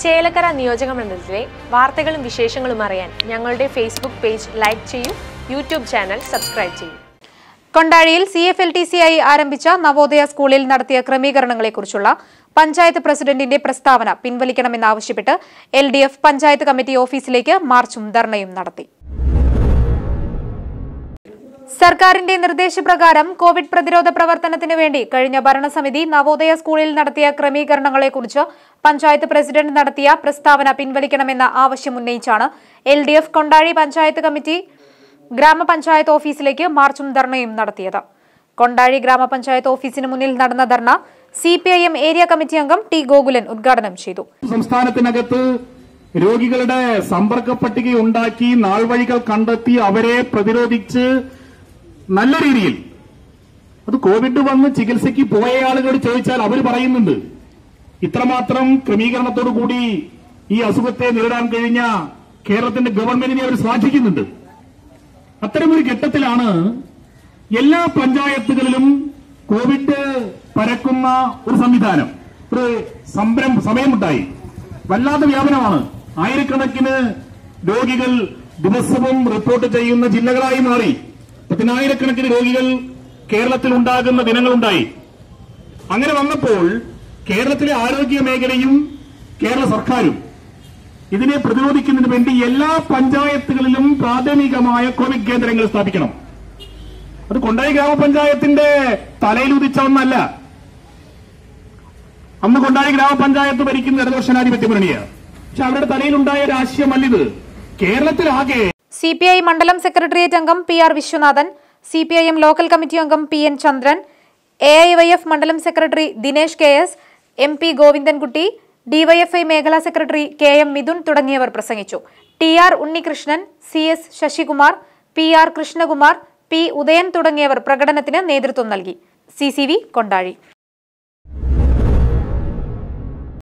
ചേലക്കര നിയോജക മണ്ഡലത്തിലെ വാർത്തകളും വിശേഷങ്ങളും അറിയാൻ ഞങ്ങളുടെ ഫേസ്ബുക്ക് പേജ് ലൈക്ക് ചെയ്യൂ യൂട്യൂബ് ചാനൽ സബ്സ്ക്രൈബ് ചെയ്യൂ കൊണ്ടാഴിയിൽ C F L T C ആയി ആരംഭിച്ച നവോദയ സ്കൂളിൽ നടത്തിയ ക്രമീകരണങ്ങളെക്കുറിച്ചുള്ള പഞ്ചായത്ത് പ്രസിഡന്റിന്റെ പ്രസ്താവന പിൻവലിക്കണമെന്നാവശ്യപ്പെട്ട് L D F panchayat committee ഓഫീസിലേക്ക് മാർച്ചും ധർണയും നടത്തി സർക്കാരിന്റെ നിർദ്ദേശപ്രകാരം കോവിഡ് പ്രതിരോധ പ്രവർത്തനത്തിന് വേണ്ടി കഴിഞ്ഞ ഭരണസമിതി നവോദയ സ്കൂളിൽ നടത്തിയ ക്രമീകരണങ്ങളെക്കുറിച്ച് പഞ്ചായത്ത് പ്രസിഡന്റ് നടത്തിയ പ്രസ്താവന പിൻവലിക്കണമെന്ന ആവശ്യം ഉന്നയിച്ചാണ് L D F Kondazhy panchayat committee ഗ്രാമപഞ്ചായത്ത് ഓഫീസിലേക്ക് മാർച്ചും ധർണയും നടത്തിയത് കൊണ്ടാഴി ഗ്രാമപഞ്ചായത്ത് ഓഫീസിന് മുന്നിൽ നടന്ന ധർണ സി ഏരിയ കമ്മിറ്റി അംഗം ടി ഗോകുലൻ ഉദ്ഘാടനം ചെയ്തു സംസ്ഥാനത്തിനകത്ത് രോഗികളുടെ സമ്പർക്ക പട്ടിക ഉണ്ടാക്കി നാൾവഴികൾ കണ്ടെത്തി അവരെ പ്രതിരോധിച്ച് നല്ല രീതിയിൽ അത് കോവിഡ് വന്ന് ചികിത്സയ്ക്ക് പോയ ആളുകളോട് ചോദിച്ചാൽ അവർ പറയുന്നുണ്ട് ഇത്രമാത്രം ക്രമീകരണത്തോടു കൂടി ഈ അസുഖത്തെ നേരിടാൻ കഴിഞ്ഞ കേരളത്തിന്റെ ഗവൺമെന്റിനെ അവർ ശ്ലാഘിക്കുന്നുണ്ട് അത്തരമൊരു ഘട്ടത്തിലാണ് എല്ലാ പഞ്ചായത്തുകളിലും കോവിഡ് പരക്കുന്ന ഒരു സംവിധാനം ഒരു സംരംഭ സമയമുണ്ടായി വല്ലാത്ത വ്യാപനമാണ് ആയിരക്കണക്കിന് രോഗികൾ ദിവസവും റിപ്പോർട്ട് ചെയ്യുന്ന ജില്ലകളായി മാറി പതിനായിരക്കണക്കിന് രോഗികൾ കേരളത്തിൽ ഉണ്ടാകുന്ന ദിനങ്ങളുണ്ടായി അങ്ങനെ വന്നപ്പോൾ കേരളത്തിലെ ആരോഗ്യ മേഖലയും കേരള സർക്കാരും ഇതിനെ പ്രതിരോധിക്കുന്നതിന് വേണ്ടി എല്ലാ പഞ്ചായത്തുകളിലും പ്രാഥമികമായ കോവിഡ് കേന്ദ്രങ്ങൾ സ്ഥാപിക്കണം അത് കൊണ്ടായി ഗ്രാമപഞ്ചായത്തിന്റെ തലയിൽ ഉദിച്ച ഒന്നല്ല അന്ന് കൊണ്ടായി ഗ്രാമപഞ്ചായത്ത് ഭരിക്കുന്ന ഇടതുപക്ഷനാധിപത്യ മുന്നണിയാണ് പക്ഷെ അവരുടെ തലയിലുണ്ടായ ഒരു ആശയമല്ലിത് കേരളത്തിലാകെ സി പി ഐ മണ്ഡലം സെക്രട്ടേറിയറ്റ് അംഗം P R Viswanathan C P I M local committee അംഗം P N Chandran A I Y F മണ്ഡലം secretary Dinesh K S M P Govindankutty DYFI മേഖലാ സെക്രട്ടറി കെ എം മിഥുൻ തുടങ്ങിയവർ പ്രസംഗിച്ചു T R Unnikrishnan C S Sasikumar P R Krishnakumar P Udayan തുടങ്ങിയവർ പ്രകടനത്തിന് നേതൃത്വം നൽകി സി സി വി കൊണ്ടാഴി